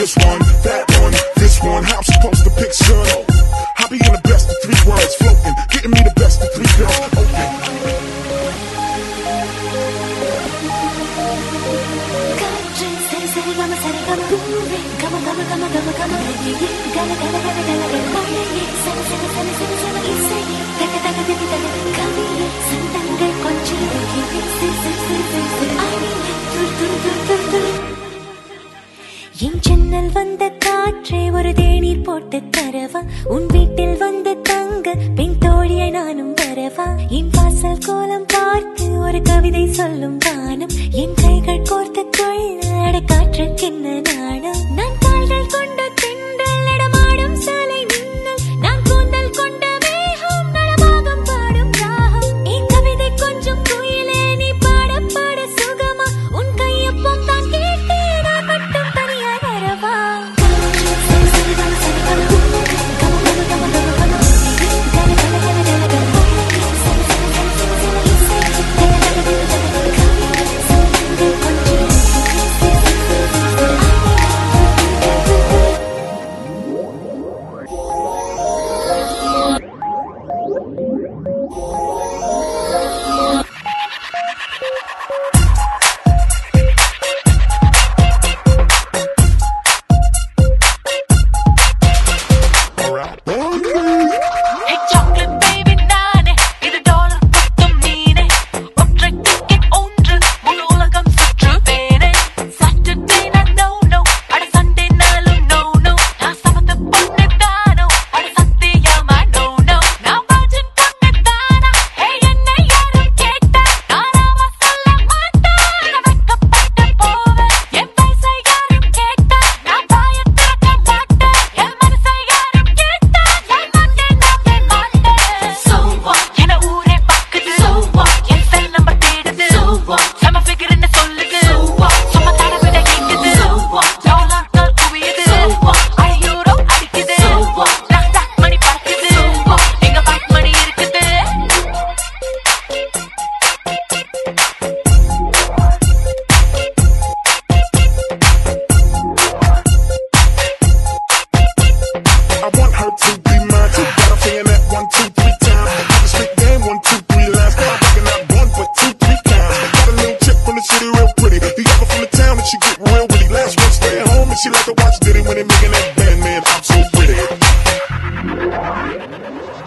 this one, that one, this one. How I'm supposed to pick son? I be in the best of three worlds, floating, getting me the best of three girls. Open. காற்று சரி சரி கம சரி கம பூவே கம கம கம கம கம ரவியே கல கல கல கல கல மழையே சரி சரி சரி சரி சரி இசையே தக தக திதி தக கவியே சந்தங்கள் கொஞ்சி ரகியே சிரி சிரி சிரி சிரி சிரி அணியே துரு துரு துரு துரு துரு என் ஜன்னல் வந்த காற்றே ஒரு தேநீர் போட்டு தரவா உன் வீட்டில் வந்து தங்க பெண் தோழியை நானும் வரவா என் வாசல் கோலம் பார்த்து ஒரு கவிதை சொல்லும் வானம் என் கைகள் கோர்த்து கொள்ள அட காற்றுக்கென்ன நாணம் நான் கால்கள் கொண்ட தென்றல் இடமாடும் சாலை மின்னல் நான் கூந்தல் கொண்ட மேகம் நலமாகம் பாடும் ராகம் என் கவிதை கொஞ்சம் குயிலே நீ பாட பாட சுகமா உன் கையப்பம் தான் கேட்டு நான் மட்டும் தனியாய் வரவா சரி சரி கம சரி கம கம கம கம கம கம கம கல கல கல கல கல சரி சரி சரி சரி சரி இசை தக தக தக தக கவிதை சந்தங்கள் கொஞ்சம் Alright. Hey chocolate baby நானே இது டாலர் குத்தும் மீனே ஒற்றை டிக்கெட் ஒன்று முழு உலகம் சுற்றுவேனே சாட்டர்டே நான் நோ நோ அட சண்டே நாளும் நோ நோ நான் சமத்த பொண்ணு தானோ அட சத்தியமா நோ நோ நான் வாஜன் பொண்ணு தானா ஹே என்னை யாரும் கேட்டா நானாவ சொல்ல மாட்டேன் நான் வெட்கப்பட்டு போவேன் என் பேச யாரும் கேட்டா நான் வாய திறக்க மாட்டேன் என் மனசை யாரும் கேட்டா நான் மாட்டேன் நம்பவே மாட்டேன் So what என ஊரே பாக்குது So what என் செல் நம்பர் தேடுது So what செம figure ன்னு சொல்லுது So what சும்மா தடவிட கேக்குது So what டாலர்கள் குவியுது So what அட யூரோ அடிக்குது So what டாக் டாக் மணி பறக்குது So what எங்க பேக் மணி இருக்குது I want her to be mine too. Got her saying that one, two, three times. I can speak game one, two, three lines. I'm working out one, but two, three times. Got a little chick from the city, real pretty. The other from the town, and she get real witty. Last one staying home, and she like to watch Diddy when they making that band, man. I'm so pretty.